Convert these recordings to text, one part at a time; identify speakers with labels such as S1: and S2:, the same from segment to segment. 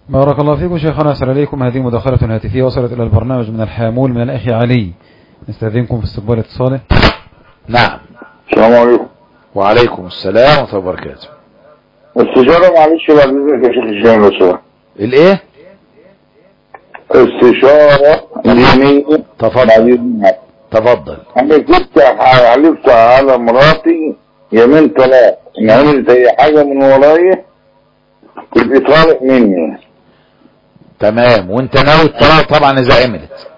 S1: بارك الله فيكم شيخنا أسأل عليكم هذه مداخلة هاتفية وصلت إلى البرنامج من الحامول من الأخ علي نستأذنكم في استقبال اتصاله
S2: نعم
S3: السلام عليكم
S2: وعليكم السلام ورحمة الله وبركاته
S3: استشارة معلش بعد اذنك يا شيخ الشام لو سمحت
S2: الايه
S3: استشارة دينية
S2: تفضل.
S3: بعد اذنك
S2: تفضل
S3: انا كنت حلفت على مراتي يمين طلاق ان عملت اي حاجة من ورايا تبقى طالق مني
S2: تمام وانت ناوي الطلاق طبعا اذا عملت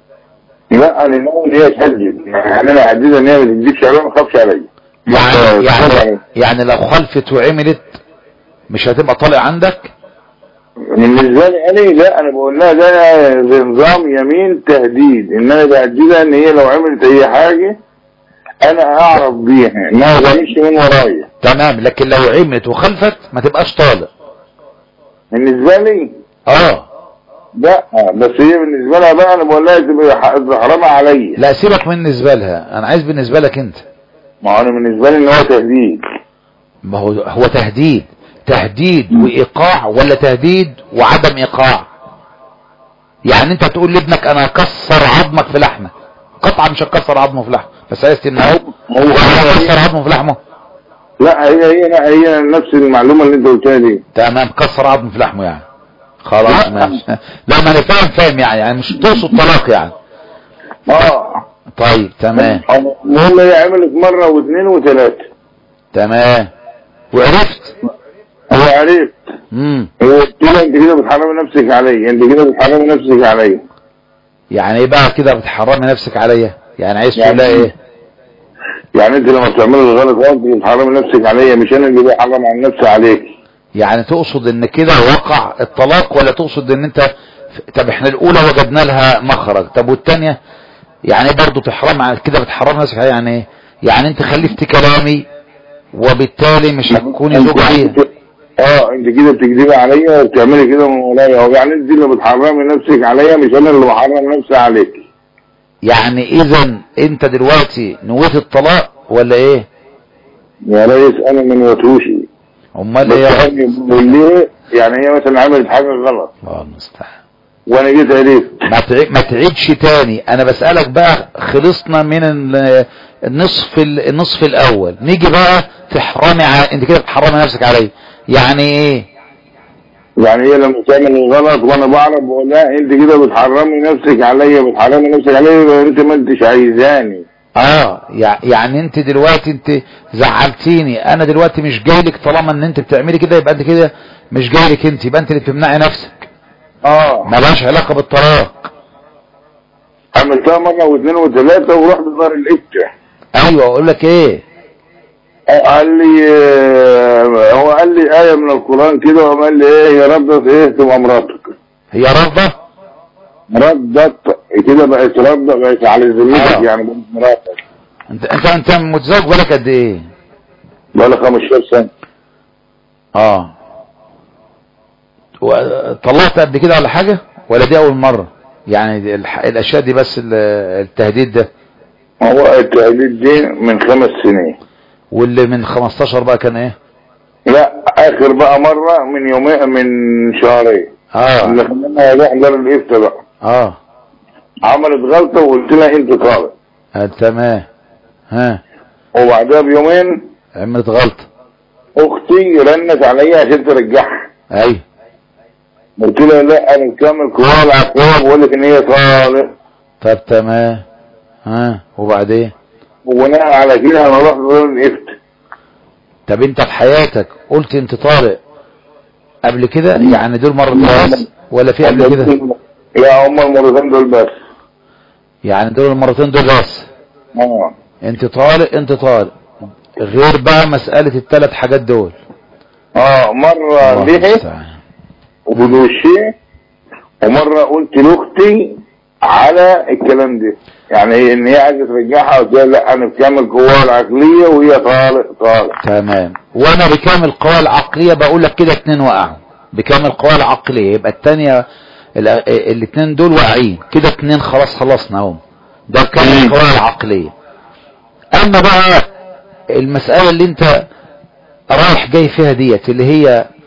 S3: لا انا ناوي ان هي تهدد يعني انا حددها ان هي ما تكذبش عليا ما تخافش عليا
S2: يعني
S3: ما-
S2: يعني يعني لو خلفت وعملت مش هتبقى طالق عندك
S3: بالنسبة لي انا لا انا بقول لها ده زي نظام يمين تهديد ان انا بهددها ان هي لو عملت اي حاجة انا اعرف بيها انها ما تعملش من ورايا
S2: تمام لكن لو عملت وخلفت ما تبقاش طالق
S3: بالنسبة لي
S2: اه
S3: لا بس هي بالنسبة لها بقى انا بقول لها تبقى ح- حرام عليا
S2: لا سيبك من بالنسبة لها انا عايز بالنسبة لك انت
S3: ما هو انا بالنسبة لي ان هو تهديد
S2: ما هو هو تهديد تهديد وايقاع ولا تهديد وعدم ايقاع يعني انت تقول لابنك انا هكسر عظمك في لحمه قطعا مش هكسر عظمه في لحمه بس عايز تمنعه
S3: هو
S2: هكسر عظمه في لحمه
S3: لا هي هي لا هي نفس المعلومة اللي انت قلتها دي
S2: تمام كسر عظمه في لحمه يعني خلاص
S3: لا.
S2: ماشي لا ما انا فاهم فاهم يعني يعني مش تقصد طلاق يعني
S3: اه
S2: طيب تمام
S3: المهم هي عملت مرة واثنين وثلاثة
S2: تمام وعرفت
S3: هو عرفت
S2: امم
S3: قلت لها انت كده بتحرمي نفسك عليا انت كده بتحرمي نفسك عليا
S2: يعني ايه بقى كده بتحرمي نفسك عليا يعني عايز تقول لها
S3: يعني-
S2: ايه
S3: يعني انت لما بتعملي الغلط انت بتحرمي نفسك عليا مش انا اللي بحرم عن نفسي عليك
S2: يعني تقصد ان كده وقع الطلاق ولا تقصد ان انت طب احنا الاولى وجدنا لها مخرج طب والتانية يعني برضو تحرم على كده بتحرم نفسك عليها يعني ايه يعني انت خلفت كلامي وبالتالي مش هتكوني
S3: انت-
S2: زوج عليها
S3: اه انت كده بتكذبي عليا وبتعملي كده من ورايا هو يعني انت اللي بتحرمي نفسك عليا مش انا اللي بحرم نفسي عليك
S2: يعني اذا انت دلوقتي نويت الطلاق ولا ايه
S3: يا ريس انا من وتوشي
S2: امال
S3: بس
S2: ايه يا
S3: انا بقول ليه يعني هي مثلا عملت حاجه غلط
S2: الله المستعان
S3: وانا جيت عرفت
S2: ما تع- ما تعيدش تاني انا بسألك بقى خلصنا من ال- النصف ال- النصف الاول نيجي بقى تحرمي ع... انت كده بتحرمي نفسك عليا يعني ايه
S3: يعني هي لما تعمل الغلط وانا بعرف بقول لها انت كده بتحرمي نفسك عليا بتحرمي نفسك عليا يبقى انت ما انتش عايزاني
S2: اه يع- يعني انت دلوقتي انت زعلتيني انا دلوقتي مش جاي لك طالما ان انت بتعملي كده يبقى انت كده مش جاي لك انت يبقى انت اللي بتمنعي نفسك
S3: اه
S2: ملهاش علاقة بالطلاق
S3: عملتها مره واثنين وثلاثه ورحت دار الافتاء
S2: ايوه اقول لك ايه
S3: قال لي آه، هو قال لي آية من القرآن كده وقال لي ايه هي ردت ايه تبقى مراتك
S2: هي رافضة
S3: ردت كده بقت ردة بقت على ذمتك
S2: آه.
S3: يعني بقت مراتك
S2: انت انت انت متزوج بالك قد ايه
S3: بقى لها 15 سنة
S2: اه و- طلعت قبل كده ولا حاجة ولا دي اول مرة يعني دي الح- الاشياء دي بس ال- التهديد ده
S3: هو التهديد دي من خمس سنين
S2: واللي من 15 بقى كان ايه
S3: لا اخر بقى مرة من يومين من شهرين اللي
S2: اه
S3: خلانا نروح دار الافتاء بقى
S2: اه,
S3: عملت غلطة وقلت لها انت طالب
S2: آه تمام ها
S3: وبعدها بيومين
S2: عملت غلطة
S3: اختي رنت عليا عشان ترجعها
S2: ايوه
S3: قلت لها لا انا مكمل كوره العقوبه بقول لك ان هي طالق
S2: طب تمام ها وبعدين
S3: وبناء على كده انا رحت دار الافتاء
S2: طب انت في حياتك قلت انت طارق قبل كده يعني دول مرة بس ولا في قبل كده
S3: لا هم المرتين دول بس
S2: يعني دول المرتين دول بس
S3: اه
S2: انت طارق انت طارق غير بقى مسألة الثلاث حاجات دول
S3: اه مرة
S2: الله
S3: لحي
S2: المستعان.
S3: وبدوشي ومرة قلت لاختي على الكلام ده يعني هي ان هي عايزة ترجعها قلت لها لا انا بكامل قواها العقلية وهي طالق طالق
S2: تمام وانا بكامل قوى العقلية بقول لك كده اتنين وقعوا بكامل قوى العقلية يبقى التانية ال- الاتنين دول واقعين كده اتنين خلاص خلصنا اهو ده كامل
S3: مم.
S2: القوى العقلية اما بقى المسألة اللي انت رايح جاي فيها ديت اللي هي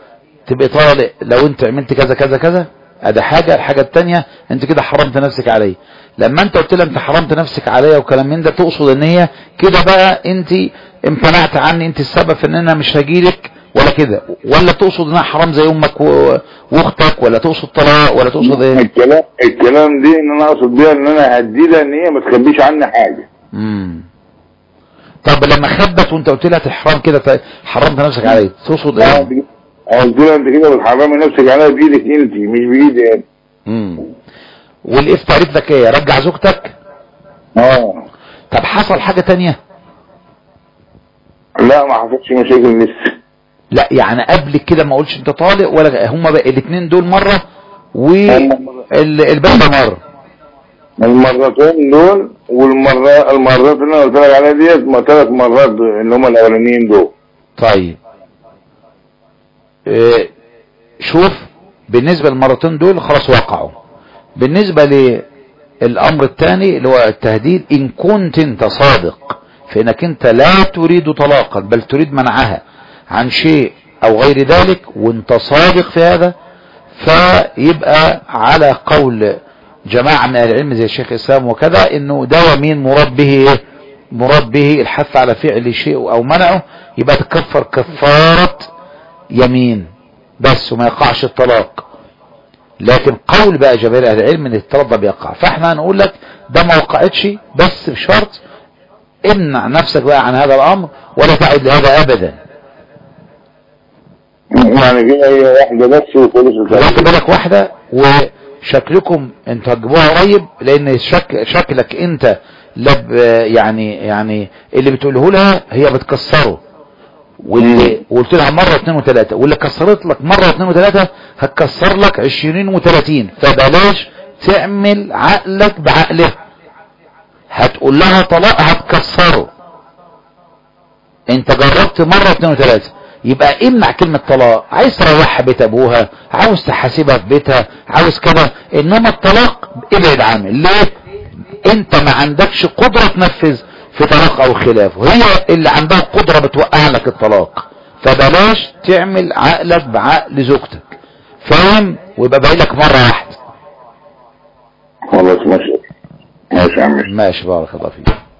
S2: تبقى طالق لو انت عملت كذا كذا كذا ادي حاجة الحاجة التانية انت كده حرمت نفسك عليه لما انت قلت لها انت حرمت نفسك عليا وكلام من ده تقصد ان هي كده بقى انت امتنعت عني انت السبب في ان انا مش هجيلك ولا كده ولا تقصد انها حرام زي امك و... واختك ولا تقصد طلاق ولا تقصد ايه
S3: الكلام الكلام دي ان انا اقصد بيها ان انا هديدها ان هي ما تخبيش عني حاجه
S2: امم طب لما خبت وانت قلت لها تحرم كده ت- حرمت نفسك عليه تقصد ايه
S3: قلت لها انت كده بتحرمي نفسك عليها بايدك انت مش بايدي انا
S2: امم والإف قالت لك ايه رجع زوجتك
S3: اه
S2: طب حصل حاجة تانية
S3: لا ما حصلش مشاكل لسه
S2: لا يعني قبل كده ما اقولش انت طالق ولا هم بقى الاثنين دول مرة والباقي مرة
S3: المرتين دول والمرة المرات اللي انا قلت لك عليها ديت ما ثلاث مرات اللي هم الاولانيين دول
S2: طيب إيه، شوف بالنسبة للمرتين دول خلاص وقعوا بالنسبة للأمر الثاني اللي هو التهديد إن كنت أنت صادق فإنك أنت لا تريد طلاقك بل تريد منعها عن شيء أو غير ذلك وأنت صادق في هذا فيبقى على قول جماعة من أهل العلم زي الشيخ الإسلام وكذا إنه ده يمين مراد به إيه؟ مراد به الحث على فعل شيء أو منعه يبقى تكفر كفارة يمين بس وما يقعش الطلاق لكن قول بقى جماهير اهل العلم ان الطلاق ده بيقع فاحنا هنقول لك ده ما وقعتش بس بشرط امنع نفسك بقى عن هذا الامر ولا تعد لهذا ابدا
S3: يعني كده هي واحدة بس وخلص
S2: خدت بالك واحدة وشكلكم انتوا هتجيبوها قريب لان شك شكلك انت لب يعني يعني اللي بتقوله لها هي بتكسره واللي قلت لها مرة واثنين وثلاثة واللي كسرت لك مرة واثنين وثلاثة هتكسر لك عشرين وثلاثين فبلاش تعمل عقلك بعقلها هتقول لها طلاق هتكسره انت جربت مرة واثنين وثلاثة يبقى امنع كلمة طلاق عايز تروحها بيت ابوها عاوز تحاسبها في بيتها عاوز كده انما الطلاق ابعد عنه ليه انت ما عندكش قدرة تنفذ في طلاق او خلاف وهي اللي عندها قدرة بتوقع لك الطلاق فبلاش تعمل عقلك بعقل زوجتك فاهم ويبقى باقي لك مرة واحدة
S3: خلاص ماشي ماشي يا عم
S2: ماشي بارك الله فيك